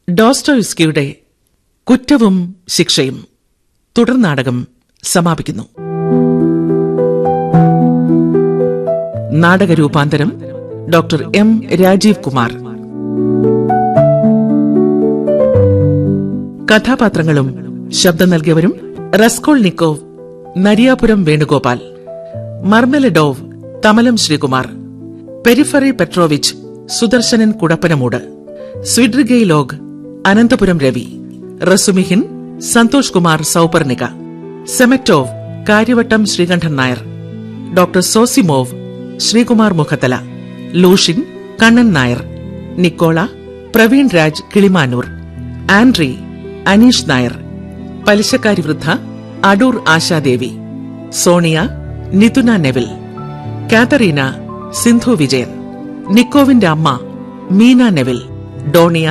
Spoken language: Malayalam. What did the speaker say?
ഡോസ്റ്റോയുസ്കിയുടെ കുറ്റവും ശിക്ഷയും തുടർ നാടകം സമാപിക്കുന്നു നാടക രൂപാന്തരം ഡോക്ടർ എം രാജീവ് കുമാർ കഥാപാത്രങ്ങളും ശബ്ദം നൽകിയവരും Raskolnikov Nariyapuram Venugopal Marmeladov Thamalam Sreekumar Porfiry Petrovich Sudarshanan Kudappanamoodu Svidrigailov Ananthapuram Ravi Razumikhin Santhosh Kumar Sauparnika Zametov Karyavattom Sreekandan Nair doctor Zosimov Sreekumar Mukhathala Luzhin Kannan Nair Nikola Praveen Raj Kilimanoor Andrei Aneesh Nair പലിശക്കാരി വൃദ്ധ Adoor Ashadevi Sonya Nithuna Nevil Katerina Sindhu Vijayan നിക്കോവിന്റെ അമ്മ മീന നെവിൽ ഡോണിയ